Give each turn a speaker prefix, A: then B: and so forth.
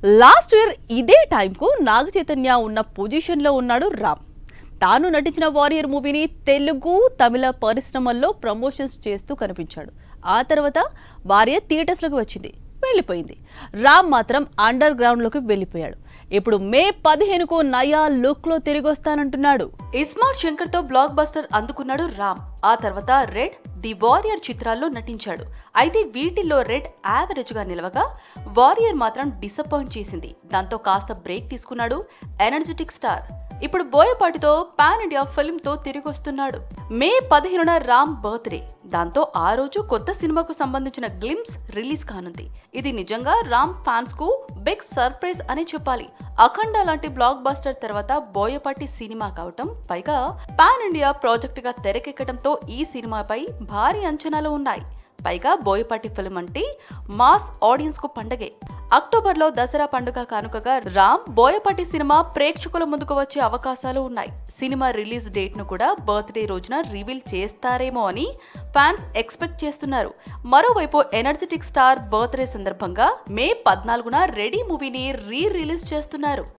A: last year ఇదే టైంకు నాగ చైతన్య ఉన్న పొజిషన్లో ఉన్నాడు రామ్ తాను నటించిన వారియర్ మూవీని తెలుగు తమిళ పరిశ్రమల్లో ప్రమోషన్స్ చేస్తూ కనిపించాడు ఆ తర్వాత వారియర్ థియేటర్స్లోకి వచ్చింది వెళ్ళిపోయింది రామ్ మాత్రం అండర్ గ్రౌండ్లోకి వెళ్ళిపోయాడు ఇప్పుడు మే పదిహేనుకు నయా లుక్లో తిరిగి వస్తానంటున్నాడు ఇస్మార్ట్ శంకర్తో బ్లాక్ బస్టర్ అందుకున్నాడు రామ్ ఆ తర్వాత రెడ్ ది వారియర్ చిత్రాల్లో నటించాడు అయితే వీటిల్లో రెడ్ యావరేజ్గా నిలవగా వారియర్ మాత్రం డిసప్పాయింట్ చేసింది దాంతో కాస్త బ్రేక్ తీసుకున్నాడు ఎనర్జెటిక్ స్టార్ ఇప్పుడు బోయపాటితో పాన్ ఇండియా ఫిల్మ్ తో తిరిగి వస్తున్నాడు మే పదిహేనున రామ్ బర్త్డే దాంతో ఆ రోజు కొత్త సినిమాకు సంబంధించిన గ్లిమ్స్ రిలీజ్ కానుంది ఇది నిజంగా రామ్ ఫ్యాన్స్ కు బిగ్ సర్ప్రైజ్ అని చెప్పాలి అఖండ లాంటి బ్లాక్ బస్టర్ తర్వాత బోయపాటి సినిమా కావటం పైగా పాన్ ఇండియా ప్రాజెక్ట్ గా తెరకెక్కడంతో ఈ సినిమాపై భారీ అంచనాలు ఉన్నాయి పైగా బోయపాటి ఫిల్మ్ అంటే మాస్ ఆడియన్స్ కు పండగే అక్టోబర్ లో దసరా పండుగ కానుకగా రామ్ బోయపాటి సినిమా ప్రేక్షకుల ముందుకు వచ్చే అవకాశాలు ఉన్నాయి సినిమా రిలీజ్ డేట్ ను కూడా బర్త్డే రోజున రివీల్ చేస్తారేమో అని ఫ్యాన్స్ ఎక్స్పెక్ట్ చేస్తున్నారు మరోవైపు ఎనర్జెటిక్ స్టార్ బర్త్డే సందర్భంగా మే పద్నాలుగున రెడీ మూవీని రీ రిలీజ్ చేస్తున్నారు